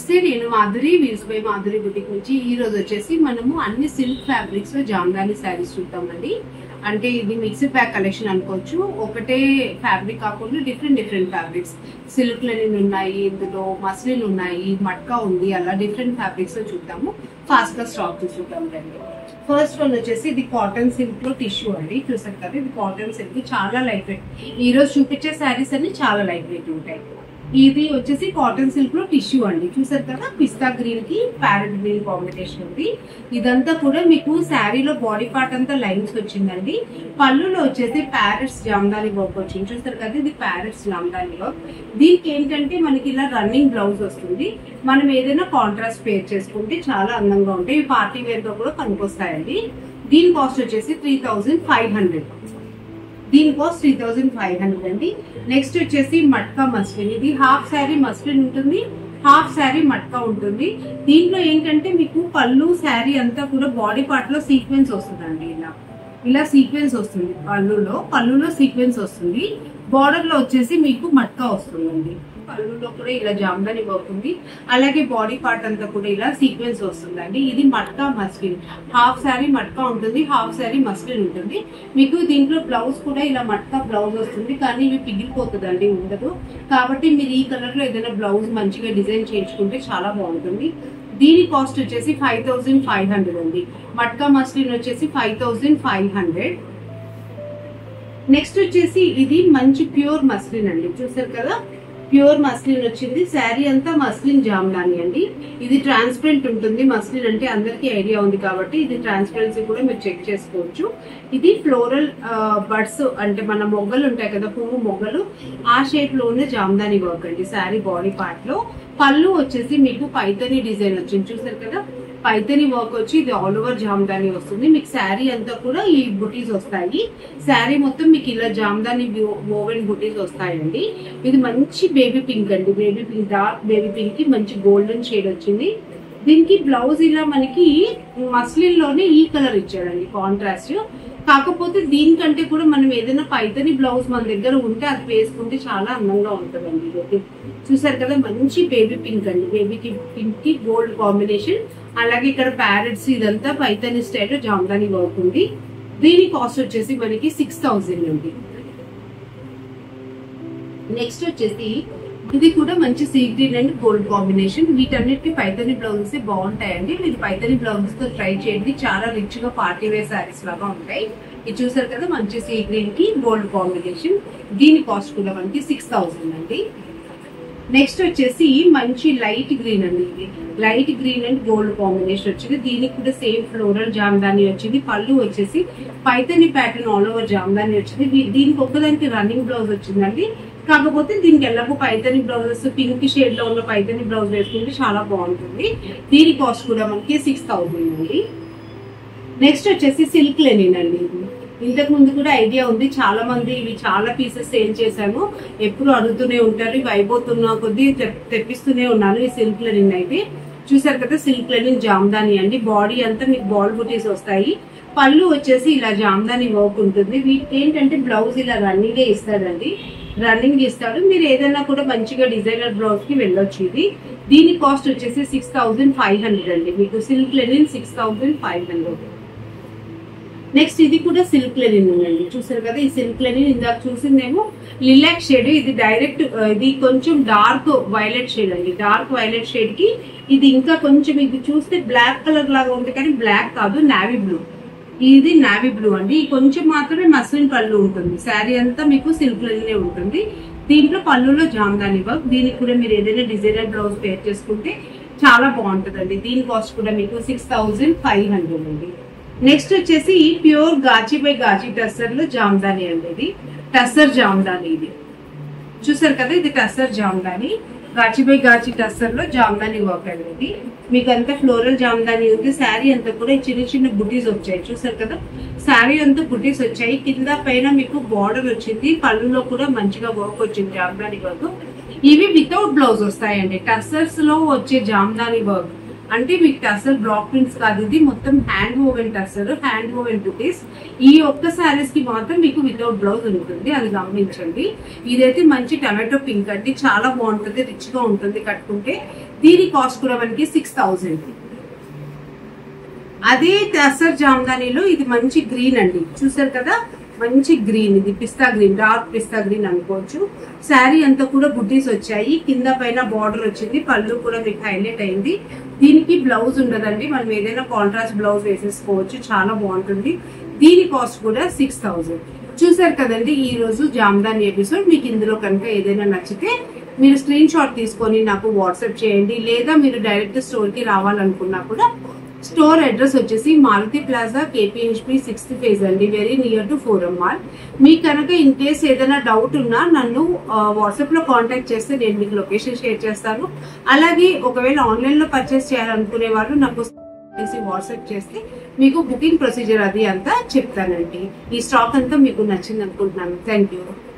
నమస్తే నేను Madhuri wheels by Madhuri boutique నుంచి ఈ రోజు వచ్చేసి మనము అన్ని సిల్క్ ఫ్యాబ్రిక్స్ లో జామ్దాని శారీస్ చూద్దామండి అంటే ఇది మిక్స్డ్ బ్యాగ్ కలెక్షన్ అనుకోవచ్చు ఒకటే ఫ్యాబ్రిక్ కాకుండా different different fabrics silk linen ఉన్నాయి ఇందులో మస్లిన్ ఉన్నాయి మట్కా ఉంది అలా డిఫరెంట్ ఫ్యాబ్రిక్స్ లో చూద్దాము ఫాస్ట్ గా స్టాక్ చూద్దాం రండి ఫస్ట్ వన్ వచ్చేసి ఇది కాటన్ సిల్క్ లో టిష్యూ అండి చూసారు కదా ఇది కాటన్ సిల్క్ చాలా లైట్ వెయిట్ ఈ రోజు చూపించే శారీస్ అన్ని చాలా లైట్ వెయిట్ ఉంటాయి ఇది వచ్చేసి కాటన్ సిల్క్ లో టిష్యూ అండి చూసారు కదా పిస్తా గ్రీన్ కి ప్యారెట్ గ్రీన్ కాంబినేషన్ ఉంది ఇదంతా కూడా మీకు శారీలో బాడీ పార్ట్ అంతా లైన్స్ వచ్చిందండి పళ్ళులో వచ్చేసి ప్యారెట్స్ జామ్దాని వర్క్ వచ్చింది చూసారు కదా ఇది ప్యారెట్స్ జామ్దాని వర్క్ దీనికి ఏంటంటే మనకి ఇలా రన్నింగ్ బ్లౌజ్ వస్తుంది మనం ఏదైనా కాంట్రాస్ట్ పేర్ చేసుకుంటే చాలా అందంగా ఉంటాయి ఇవి పార్టీ వేర్ గా కూడా పనికొస్తాయండి దీని కాస్ట్ వచ్చేసి త్రీ థౌజండ్ ఫైవ్ హండ్రెడ్ దీని cost three thousand five hundred అండి నెక్స్ట్ వచ్చేసి మట్కా మస్లిన్ ఇది హాఫ్ శారీ మస్లిన్ ఉంటుంది హాఫ్ శారీ మట్కా ఉంటుంది దీంట్లో ఏంటంటే మీకు పళ్ళు శారీ అంతా కూడా బాడీ పార్ట్ లో సీక్వెన్స్ వస్తుందండి ఇలా ఇలా సీక్వెన్స్ వస్తుంది పళ్ళులో పళ్ళులో సీక్వెన్స్ వస్తుంది బార్డర్ లో వచ్చేసి మీకు మట్కా వస్తుందండి పళ్ళులో కూడా ఇలా జామ్దాని వర్క్ ఉంది అలాగే బాడీ పార్ట్ అంతా కూడా ఇలా సీక్వెన్స్ వస్తుందండి ఇది మట్కా మస్లిన్ హాఫ్ శారీ మట్కా ఉంటుంది హాఫ్ శారీ మస్లిన్ ఉంటుంది మీకు దీంట్లో బ్లౌజ్ కూడా ఇలా మట్కా బ్లౌజ్ వస్తుంది కానీ ఇవి పిగిలిపోతుందండి ఉండదు కాబట్టి మీరు ఈ కలర్ లో ఏదైనా బ్లౌజ్ మంచిగా డిజైన్ చేయించుకుంటే చాలా బాగుంటుంది దీని కాస్ట్ వచ్చేసి ఫైవ్ థౌసండ్ ఫైవ్ హండ్రెడ్ అండి మట్కా మస్లిన్ వచ్చేసి five thousand five hundred next వచ్చేసి ఇది మంచి ప్యూర్ మస్లిన్ అండి చూసారు కదా ప్యూర్ మస్లిన్ వచ్చింది శారీ అంతా మస్లిన్ జామ్దాని అండి ఇది ట్రాన్స్పరెంట్ ఉంటుంది మస్లిన్ అంటే అందరికీ ఐడియా ఉంది కాబట్టి ఇది ట్రాన్స్పరెన్సీ కూడా మీరు చెక్ చేసుకోవచ్చు ఇది ఫ్లోరల్ బడ్స్ అంటే మన మొగ్గలు ఉంటాయి కదా పువ్వు మొగ్గలు ఆ షేప్ లోనే జామ్దాని వర్క్ అండి శారీ బాడీ పార్ట్ లో పళ్ళు వచ్చేసి మీకు పైతని డిజైన్ వచ్చింది చూసారు కదా పైతని వర్క్ వచ్చి ఇది ఆల్ ఓవర్ జామ్దాని వస్తుంది మీకు శారీ అంతా కూడా ఈ బుటీస్ వస్తాయి శారీ మొత్తం మీకు ఇలా జామ్దాని ఓవెన్ బుటీస్ వస్తాయండి ఇది మంచి బేబీ పింక్ అండి baby pink dark baby pink కి మంచి గోల్డెన్ షేడ్ వచ్చింది దీనికి బ్లౌజ్ ఇలా మనకి మస్లిన్ లోనే ఈ కలర్ ఇచ్చాడండి కాంట్రాస్ట్ కాకపోతే దీనికంటే కూడా మనం ఏదైనా పైతని బ్లౌజ్ మన దగ్గర ఉంటే అది వేసుకుంటే చాలా అందంగా ఉంటుందండి ఇది చూసారు కదా మంచి బేబీ పింక్ అండి బేబీ పింక్ కి గోల్డ్ కాంబినేషన్ అలాగే ఇక్కడ ప్యారెట్స్ ఇదంతా పైతని స్టైల్ జామ్దాని వర్క్ ఉంది దీని కాస్ట్ వచ్చేసి మనకి సిక్స్ థౌజండ్ అండి నెక్స్ట్ వచ్చేసి ఇది కూడా మంచి sea green and gold combination వీటన్నిటికి పైతని బ్లౌజెస్ బాగుంటాయండి మీరు పైతని బ్లౌజెస్ తో ట్రై చేయండి చాలా రిచ్ గా పార్టీ వేర్ శారీస్ లాగా ఉంటాయి ఇది చూసారు కదా మంచి సీ గ్రీన్ కి గోల్డ్ కాంబినేషన్ దీని కాస్ట్ కూడా మనకి సిక్స్ థౌసండ్ అండి నెక్స్ట్ వచ్చేసి మంచి లైట్ గ్రీన్ అండి ఇది light green and gold combination వచ్చింది దీనికి కూడా సేమ్ ఫ్లోరల్ జామ్దాని వచ్చింది పళ్ళు వచ్చేసి Paithani pattern all over Jamdani వచ్చింది దీ- దీనికి ఒక్కదానికి రన్నింగ్ బ్లౌజ్ వచ్చిందండి కాకపోతే దీనికి ఎల్లపు పైతని బ్లౌజెస్ పింక్ షేడ్ లో ఉన్న పైతని బ్లౌజ్ వేసుకుంటే చాలా బాగుంటుంది దీని కాస్ట్ కూడా మనకి సిక్స్ థౌసండ్ అండి నెక్స్ట్ వచ్చేసి సిల్క్ లెనిన్ అండి ఇది ఇంతకు ముందు కూడా ఐడియా ఉంది చాలా మంది ఇవి చాలా పీసెస్ సేల్ చేశాను ఎప్పుడు అడుగుతూనే ఉంటారు ఇవి అయిపోతున్న కొద్దీ తెప్- తెప్పిస్తూనే ఉన్నాను ఈ సిల్క్ లెనిన్ అయితే చూసారు కదా సిల్క్ లెనిన్ జామ్దాని అండి బాడీ అంతా మీకు బాల్ బుటీస్ వస్తాయి పళ్ళు వచ్చేసి ఇలా జామ్దాని వర్క్ ఉంటుంది వీటికి ఏంటంటే బ్లౌజ్ ఇలా రన్నింగ్ ఇస్తాడండి రన్నింగ్ ఇస్తాడు మీరు ఏదైనా కూడా మంచిగా డిజైనర్ బ్లౌజ్ కి వెళ్ళొచ్చు ఇది దీని కాస్ట్ వచ్చేసి సిక్స్ థౌసండ్ ఫైవ్ హండ్రెడ్ అండి మీకు silk linen six thousand five hundred next ఇది కూడా సిల్క్ లెనిన్ ఉందండి చూసారు కదా ఈ సిల్క్ లెనిన్ ఇందాక చూసిందేమో లిలాక్ షేడ్ ఇది డైరెక్ట్ ఆ, ఇది కొంచెం డార్క్ వైలెట్ షేడ్ అండి డార్క్ వైలెట్ షేడ్ కి ఇది ఇంకా కొంచెం ఇది చూస్తే బ్లాక్ కలర్ లాగా ఉంది కానీ బ్లాక్ కాదు నావీ బ్లూ ఇది నావీ బ్లూ అండి ఈ కొంచెం మాత్రమే మస్లిన్ పళ్ళు ఉంటుంది శారీ అంతా మీకు సిల్క్ లెనినే ఉంటుంది దీంట్లో పళ్ళులో జామ్దాని వర్క్ దీనికి కూడా మీరు ఏదైనా డిజైనర్ బ్లౌజ్ పేర్ చేసుకుంటే చాలా బాగుంటుందండి దీని కాస్ట్ కూడా మీకు సిక్స్ థౌజండ్ ఫైవ్ హండ్రెడ్ అండి నెక్స్ట్ వచ్చేసి ప్యూర్ గాచి బై గాచి టస్సర్ లో జామ్దాని అండి ఇది టస్సర్ జామ్దాని ఇది చూసారు కదా ఇది టస్సర్ జామ్దాని గాచి బై గాచి టస్సర్ లో జామ్దాని వర్క్ అండి ఇది మీకు అంతా ఫ్లోరల్ జామ్దాని ఉంది శారీ అంతా కూడా చిన్న చిన్న బుటీస్ వచ్చాయి చూసారు కదా శారీ అంతా బుటీస్ వచ్చాయి కింద పైన మీకు బార్డర్ వచ్చింది పళ్ళులో కూడా మంచిగా వర్క్ వచ్చింది జామ్దాని వర్క్ ఇవి వితౌట్ బ్లౌజ్ వస్తాయండి టస్సర్స్ లో వచ్చే జామ్దాని వర్క్ అంటే మీకు టసర్ బ్లాక్ ప్రింట్స్ కాదు ఇది మొత్తం hand woven tussar hand woven butis ఈ ఒక్క సారీస్ కి మాత్రం మీకు వితౌట్ బ్లౌజ్ ఉంటుంది అది గమనించండి ఇదైతే మంచి టమాటో పింక్ అండి చాలా బాగుంటుంది రిచ్ గా ఉంటుంది కట్టుకుంటే దీని కాస్ట్ కూడా మనకి సిక్స్ థౌజండ్ అదే టసర్ జామ్దానిలో ఇది మంచి గ్రీన్ అండి చూసారు కదా మంచి గ్రీన్ ఇది pista green dark pista green అనుకోవచ్చు శారీ అంతా కూడా బుడ్డీస్ వచ్చాయి కింద పైన బార్డర్ వచ్చింది పళ్ళు కూడా మీకు హైలైట్ అయింది దీనికి బ్లౌజ్ ఉండదండి మనం ఏదైనా కాంట్రాస్ట్ బ్లౌజ్ వేసేసుకోవచ్చు చాలా బాగుంటుంది దీని కాస్ట్ కూడా సిక్స్ థౌజండ్ చూసారు కదండి ఈ రోజు జామ్దాని ఎపిసోడ్ మీకు ఇందులో కనుక ఏదైనా నచ్చితే మీరు స్క్రీన్ షాట్ తీసుకొని నాకు వాట్సాప్ చేయండి లేదా మీరు డైరెక్ట్ స్టోర్ కి రావాలనుకున్నా కూడా స్టోర్ అడ్రస్ వచ్చేసి Maruti plaza KPHB sixth phase అండి very near to Forum mall మీకు కనుక ఇన్ కేస్ ఏదైనా డౌట్ ఉన్నా నన్ను వాట్సాప్ లో కాంటాక్ట్ చేస్తే నేను మీకు లొకేషన్ షేర్ చేస్తాను అలాగే ఒకవేళ ఆన్లైన్ లో పర్చేస్ చేయాలనుకునే వాళ్ళు నాకు వాట్సాప్ చేస్తే మీకు బుకింగ్ ప్రొసీజర్ అది అంతా చెప్తానండి ఈ స్టాక్ అంతా మీకు నచ్చింది అనుకుంటున్నాను థ్యాంక్ యూ